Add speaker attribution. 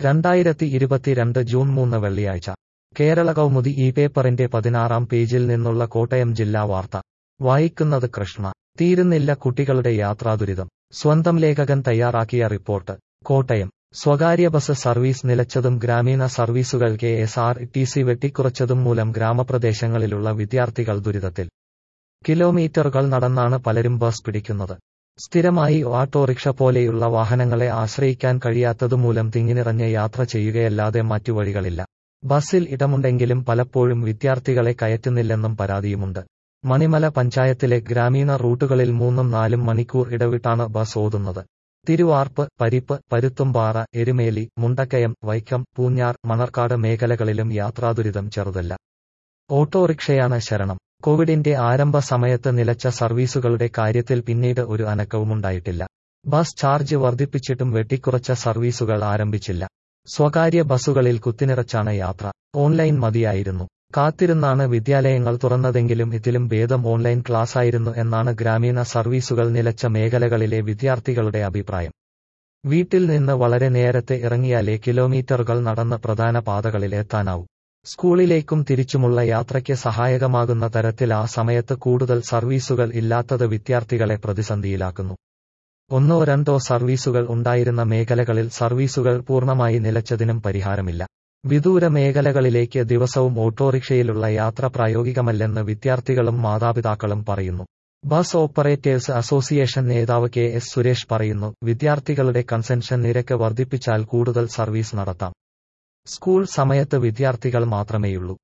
Speaker 1: രണ്ടായിരത്തി ഇരുപത്തിരണ്ട് ജൂൺ മൂന്ന് വെള്ളിയാഴ്ച കേരള കൗമുദി ഈ പേപ്പറിന്റെ പതിനാറാം പേജിൽ നിന്നുള്ള കോട്ടയം ജില്ലാ വാർത്ത വായിക്കുന്നത് കൃഷ്ണ തീരുന്നില്ല കുട്ടികളുടെ യാത്രാദുരിതം സ്വന്തം ലേഖകൻ തയ്യാറാക്കിയ റിപ്പോർട്ട് കോട്ടയം സ്വകാര്യ ബസ് സർവീസ് നിലച്ചതും ഗ്രാമീണ സർവീസുകൾ K S R T C വെട്ടിക്കുറച്ചതും മൂലം ഗ്രാമപ്രദേശങ്ങളിലുള്ള വിദ്യാർത്ഥികൾ ദുരിതത്തിൽ കിലോമീറ്ററുകൾ നടന്നാണ് പലരും ബസ് പിടിക്കുന്നത് സ്ഥിരമായി ഓട്ടോറിക്ഷ പോലെയുള്ള വാഹനങ്ങളെ ആശ്രയിക്കാൻ കഴിയാത്തതുമൂലം തിങ്ങിനിറഞ്ഞ യാത്ര ചെയ്യുകയല്ലാതെ മറ്റു വഴികളില്ല ബസ്സിൽ ഇടമുണ്ടെങ്കിലും പലപ്പോഴും വിദ്യാർത്ഥികളെ കയറ്റുന്നില്ലെന്നും പരാതിയുമുണ്ട് മണിമല പഞ്ചായത്തിലെ ഗ്രാമീണ റൂട്ടുകളിൽ മൂന്നും നാലും മണിക്കൂർ ഇടവിട്ടാണ് ബസ് ഓടുന്നത് തിരുവാർപ്പ് പരിപ്പ് പരുത്തുംപാറ എരുമേലി മുണ്ടക്കയം വൈക്കം പൂഞ്ഞാർ മണർക്കാട് മേഖലകളിലും യാത്രാദുരിതം ചെറുതല്ല ഓട്ടോറിക്ഷയാണ് ശരണം കോവിഡിന്റെ ആരംഭ സമയത്ത് നിലച്ച സർവീസുകളുടെ കാര്യത്തിൽ പിന്നീട് ഒരു അനക്കവുമുണ്ടായിട്ടില്ല ബസ് ചാർജ് വർദ്ധിപ്പിച്ചിട്ടും വെട്ടിക്കുറച്ച സർവീസുകൾ ആരംഭിച്ചില്ല സ്വകാര്യ ബസ്സുകളിൽ കുത്തിനിറച്ചാണ് യാത്ര ഓൺലൈൻ മതിയായിരുന്നു കാത്തിരുന്നാണ് വിദ്യാലയങ്ങൾ തുറന്നതെങ്കിലും ഇതിലും ഭേദം ഓൺലൈൻ ക്ലാസ്സായിരുന്നു എന്നാണ് ഗ്രാമീണ സർവീസുകൾ നിലച്ച മേഖലകളിലെ വിദ്യാർത്ഥികളുടെ അഭിപ്രായം വീട്ടിൽ നിന്ന് വളരെ നേരത്തെ ഇറങ്ങിയാലേ കിലോമീറ്ററുകൾ നടന്ന് പ്രധാന പാതകളിൽ എത്താനാവൂ സ്കൂളിലേക്കും തിരിച്ചുമുള്ള യാത്രയ്ക്ക് സഹായകമാകുന്ന തരത്തിൽ ആ സമയത്ത് കൂടുതൽ സർവീസുകൾ ഇല്ലാത്തത് വിദ്യാർത്ഥികളെ പ്രതിസന്ധിയിലാക്കുന്നു ഒന്നോ രണ്ടോ സർവീസുകൾ ഉണ്ടായിരുന്ന മേഖലകളിൽ സർവീസുകൾ പൂർണ്ണമായി നിലച്ചതിനും പരിഹാരമില്ല വിദൂര മേഖലകളിലേക്ക് ദിവസവും ഓട്ടോറിക്ഷയിലുള്ള യാത്ര പ്രായോഗികമല്ലെന്ന് വിദ്യാർത്ഥികളും മാതാപിതാക്കളും പറയുന്നു ബസ് ഓപ്പറേറ്റേഴ്സ് അസോസിയേഷൻ നേതാവ് കെ എസ് സുരേഷ് പറയുന്നു വിദ്യാർത്ഥികളുടെ കൺസെൻഷൻ നിരക്ക് വർദ്ധിപ്പിച്ചാൽ കൂടുതൽ സർവീസ് നടത്താം സ്കൂൾ സമയത്ത് വിദ്യാർത്ഥികൾ മാത്രമേയുള്ളൂ